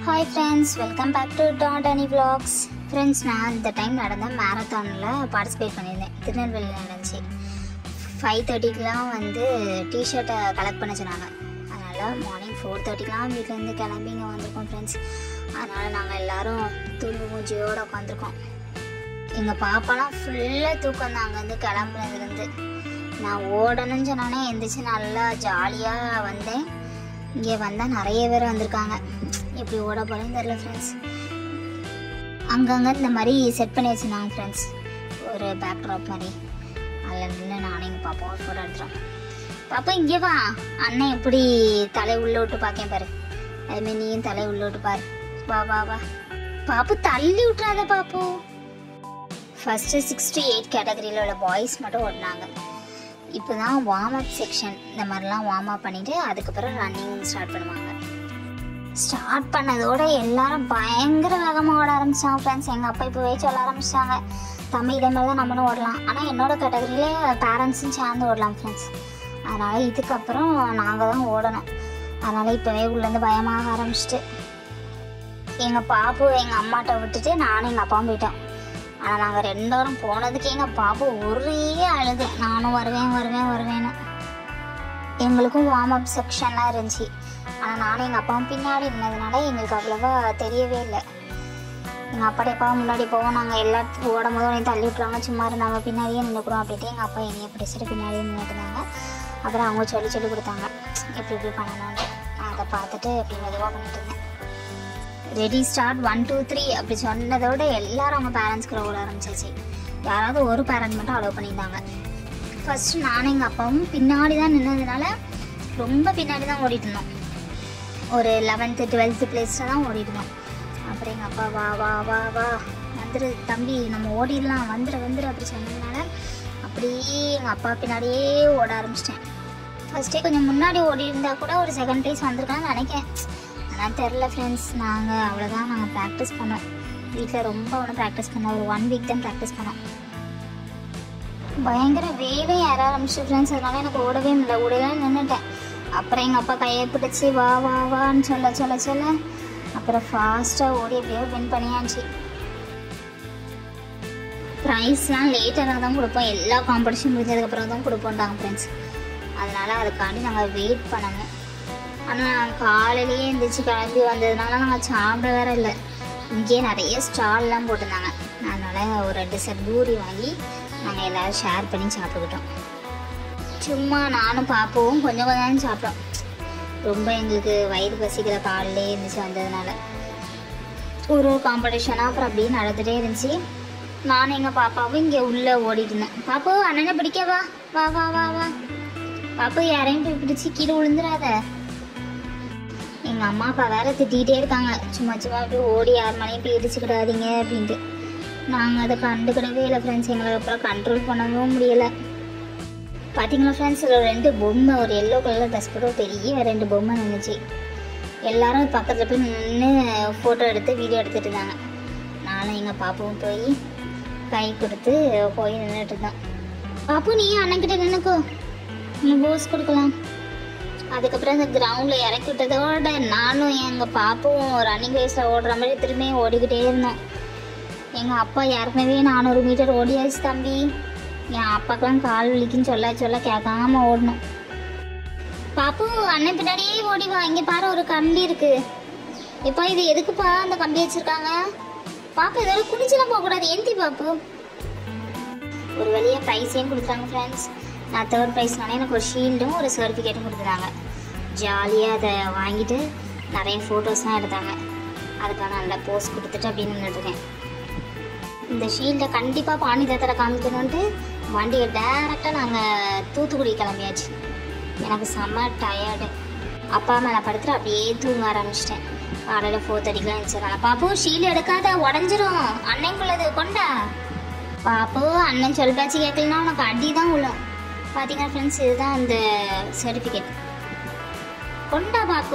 hi friends welcome back to டாட் அனி vlogs friends நான் இந்த டைம் நடந்த மேரத்தானில் பார்ட்டிசிபேட் பண்ணியிருந்தேன் திருநெல்வேலியில் நடந்துச்சு ஃபைவ் தேர்ட்டிக்கெலாம் வந்து டிஷர்ட்டை கலெக்ட் பண்ண சொன்னாங்க அதனால் மார்னிங் ஃபோர் தேர்ட்டிக்கெலாம் வீட்டிலேருந்து கிளம்பி இங்கே வந்திருக்கோம் ஃப்ரெண்ட்ஸ் அதனால் நாங்கள் எல்லோரும் தூங்கு மூஞ்சியோடு உட்காந்துருக்கோம் எங்கள் பாப்பாலாம் ஃபுல்லாக தூக்கம் தான் அங்கேருந்து கிளம்புனதுலேருந்து நான் ஓடணும்னு சொன்னோன்னே எந்திரிச்சு நல்லா ஜாலியாக வந்தேன் இங்கே வந்தால் நிறைய பேர் வந்திருக்காங்க எப்படி ஓட போகிறேன்னு தெரில ஃப்ரெண்ட்ஸ் அங்கங்கே இந்த மாதிரி செட் பண்ணி வச்சுருந்தாங்க ஃப்ரெண்ட்ஸ் ஒரு பேக் ட்ராப் மாதிரி அதில் நின்று நானும் எங்கள் பாப்பா ஒரு ஃபோட்டோ எடுத்துகிறோம் பாப்பா இங்கே வா அண்ணன் எப்படி தலை உள்ள விட்டு பார்க்கேன் பாரு அதுமாரி நீயும் தலை உள்ள விட்டு பாரு வா வா வா பாப்பு தள்ளி விட்றாத பாப்பு ஃபஸ்ட்டு சிக்ஸ் டு எயிட் கேட்டகரியில் உள்ள பாய்ஸ் மட்டும் ஓடினாங்க இப்போ தான் வார்ம் அப் செக்ஷன் இந்த மாதிரிலாம் வார்ம் அப் பண்ணிவிட்டு அதுக்கப்புறம் ரன்னிங் ஸ்டார்ட் பண்ணுவாங்க ஸ்டார்ட் பண்ணதோட எல்லாரும் பயங்கர வேகமாக ஓட ஆரம்பிச்சாங்க ஃப்ரெண்ட்ஸ் எங்கள் அப்பா இப்போவே சொல்ல ஆரம்பிச்சிட்டாங்க தம்பி இதே மாதிரி தான் நம்மளும் ஓடலாம் ஆனால் என்னோட கேட்டகரியிலே பேரண்ட்ஸும் சேர்ந்து ஓடலாம் ஃப்ரெண்ட்ஸ் அதனால் இதுக்கப்புறம் நாங்கள் தான் ஓடணும் அதனால் இப்போவே உள்ளேருந்து பயமாக ஆரம்பிச்சிட்டு எங்கள் பாப்பு எங்கள் அம்மாட்ட விட்டுட்டு நானும் எங்கள் அப்பாவும் போயிட்டோம் ஆனால் நாங்கள் ரெண்டோரும் போனதுக்கு எங்கள் பாப்பு ஒரே அழுது நானும் வருவேன் வருவேன் வருவேன்னு எங்களுக்கும் வார்ம் அப் செக்ஷன்லாம் இருந்துச்சு ஆனால் நானும் எங்கள் அப்பாவும் பின்னாடி இருந்ததுனால எங்களுக்கு அவ்வளோவா தெரியவே இல்லை எங்கள் அப்பாடி அப்பாவும் முன்னாடி போவோம் நாங்கள் எல்லாத்துக்கும் ஓடும் போது உடனே தள்ளி விட்ருவாங்க சும்மா இரு, நாங்கள் பின்னாடியே நின்றுக்குறோம் அப்படின்ட்டு எங்கள் அப்பா என்னைய பிடிச்சிட்டு பின்னாடியே நின்றுட்டு இருந்தாங்க அப்புறம் அவங்க சொல்லி சொல்லி கொடுத்தாங்க எப்படி இப்படி பண்ணணும்னு நான் அதை பார்த்துட்டு அப்படி மெதுவாக பண்ணிட்டு இருந்தேன் ready start one two three அப்படி சொன்னதோட எல்லாரும் அவங்க பேரண்ட்ஸ்குள்ள ஓட ஆரம்பிச்சிச்சு யாராவது ஒரு பேரண்ட் மட்டும் அலோவ் பண்ணியிருந்தாங்க ஃபர்ஸ்ட் நானும் எங்கள் அப்பாவும் பின்னாடி தான் நின்னதுனால ரொம்ப பின்னாடி தான் ஓடிட்டு இருந்தோம் ஒரு லெவன்த்து டுவெல்த்து பிளேஸில் தான் ஓடிட்டு இருந்தோம் அப்புறம் எங்கள் அப்பா வா வா வா வா வந்துரு தம்பி நம்ம ஓடிடலாம் வந்துரு வந்துரு அப்படி சொன்னதுனால அப்படியே எங்கள் அப்பா பின்னாடியே ஓட ஆரம்பிச்சிட்டேன் ஃபஸ்ட்டே கொஞ்சம் முன்னாடி ஓடி இருந்தால் கூட ஒரு செகண்ட் ப்ரைஸ் வந்திருக்கான்னு நினைக்கிறேன் ஆனால் தெரில ஃப்ரெண்ட்ஸ் நாங்கள் அவ்வளோதான் நாங்கள் ப்ராக்டிஸ் பண்ணோம் வீட்டில் ரொம்ப ஒன்றும் ப்ராக்டிஸ் பண்ணோம் ஒரு ஒன் வீக் தான் ப்ராக்டிஸ் பண்ணோம் பயங்கர வேலையும் ஏற ஆரம்பிச்சு ஃப்ரெண்ட்ஸ் அதனால எனக்கு ஓடவே முடியல ஓடவே நின்றுட்டேன் அப்புறம் எங்கள் அப்பா கையை பிடிச்சி வா வா வான்னு சொல்ல சொல்ல சொல்ல அப்புறம் ஃபாஸ்ட்டாக ஓடி எப்படியோ வின் பண்ணியாச்சு ப்ரைஸ்லாம் லேட்டராக தான் கொடுப்போம் எல்லா காம்படிஷன் முடிஞ்சதுக்கப்புறம் தான் கொடுப்போம்டாங்க ஃப்ரெண்ட்ஸ் அதனால் அதுக்காண்டி நாங்கள் வெயிட் பண்ணணும் ஆனால் காலையிலேயே எழுந்திரிச்சு கிளம்பி வந்ததுனால நாங்கள் சாப்பிட வேற இல்லை இங்கேயே நிறைய ஸ்டால்லாம் போட்டிருந்தாங்க அதனால் ஒரு ரெண்டு செட் பூரி வாங்கி நாங்கள் எல்லோரும் ஷேர் பண்ணி சாப்பிட்டுக்கிட்டோம் சும்மா நானும் பாப்பவும் கொஞ்சம் கொஞ்சம் சாப்பிட்டோம் ரொம்ப எங்களுக்கு வயிறு பசிக்கிற காலையிலே இருந்துச்சு வந்ததுனால ஒரு ஒரு காம்படிஷனாக அப்புறம் அப்படியே நடந்துகிட்டே இருந்துச்சு நானும் எங்கள் பாப்பாவும் இங்கே உள்ளே ஓடிட்டு இருந்தேன் பாப்பு அண்ணனை பிடிக்கவா வா வா வா வா பாப்பு யாரையும் போய் பிடிச்சி கீழே விழுந்துடாத எங்கள் அம்மா அப்பா வேற திட்டிகிட்டே இருக்காங்க சும்மா சும்மா அப்படியே ஓடி யார் மனையும் போய் இடிச்சுக்கிடாதீங்க அப்படின்ட்டு நாங்கள் அதை கண்டுக்கிடவே இல்லை ஃப்ரெண்ட்ஸ் எங்களை அப்புறம் கண்ட்ரோல் பண்ணவும் முடியலை பார்த்தீங்களா ஃப்ரெண்ட்ஸ் இதில் ரெண்டு பொம்மை ஒரு எல்லோ கலர் ட்ரெஸ் போட்டு ஒரு பெரிய ரெண்டு பொம்மை நின்றுச்சு எல்லாரும் பக்கத்தில் போய் நின்று ஃபோட்டோ எடுத்து வீடியோ எடுத்துட்டு இருந்தாங்க நானும் எங்கள் பாப்பாவும் போய் கை கொடுத்து போய் நின்றுட்டு இருந்தோம் பாப்பு நீ அண்ணன்கிட்ட நின்றுக்கோ நம்ம போஸ் கொடுக்கலாம் அதுக்கப்புறம் இந்த கிரவுண்டில் இறக்கி விட்டதோட நானும் எங்கள் பாப்பும் ரன்னிங் ரேஸில் ஓடுற மாதிரி திரும்பியும் ஓடிக்கிட்டே இருந்தோம் எங்கள் அப்பா ஏற்கனவே நானூறு மீட்டர் ஓடியாச்சு தம்பி என் அப்பாக்கெல்லாம் கால் வலிக்குன்னு சொல்ல சொல்ல கேட்காம ஓடணும் பாப்பு அண்ணன் பின்னாடியே ஓடி வா இங்கே பாரு ஒரு கம்பி இருக்கு இப்போ இது எதுக்குப்பா அந்த கம்பி வச்சிருக்காங்க பாப்பு இதோட குடிச்செல்லாம் போகக்கூடாது எந்தி பாப்பு ஒரு வழியாக ப்ரைஸையும் கொடுத்தாங்க ஃப்ரெண்ட்ஸ் நான் தேர்ட் ப்ரைஸ்னால எனக்கு ஒரு ஷீல்டும் ஒரு சர்டிஃபிகேட்டும் கொடுத்துட்டாங்க ஜாலியாக அதை வாங்கிட்டு நிறைய ஃபோட்டோஸ்லாம் எடுத்தாங்க அதுக்கான நல்ல போஸ்ட் கொடுத்துட்டு அப்படின்னு நின்றுட்டுருக்கேன் இந்த ஷீல்டை கண்டிப்பாக பாண்டி தாத்தரை காமிக்கணுன்ட்டு வண்டியை டேரெக்டாக நாங்கள் தூத்துக்குடி கிளம்பியாச்சு எனக்கு செம்ம டயர்டு அப்பா மேலே படுத்துட்டு அப்படியே தூங்க ஆரம்பிச்சிட்டேன் காலையில் ஃபோர் தேர்ட்டிக்கெலாம் எழுந்துச்சிடறாங்க பாப்பு ஷீல் எடுக்காத உடஞ்சிரும் அன்னைக்குள்ளது கொண்டா பாப்பு அண்ணன் சொல் பேச்சு கேட்கலன்னா உனக்கு அடி தான் விழும் பார்த்தீங்கன்னா ஃப்ரெண்ட்ஸ் இதுதான் அந்த சர்டிஃபிகேட் கொண்டா பாப்பு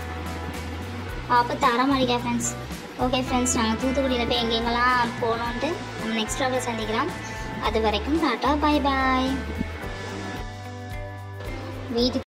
பாப்பு தர மாட்டேங்க ஃப்ரெண்ட்ஸ் ஓகே ஃப்ரெண்ட்ஸ் நாங்கள் தூத்துக்குடியில் போய் எங்கெங்கெல்லாம் போகணுன்ட்டு நம்ம நெக்ஸ்ட் வ்ளாகில் சந்திக்கலாம் அது வரைக்கும் டாட்டா பாய் பாய் வீட்டுக்கு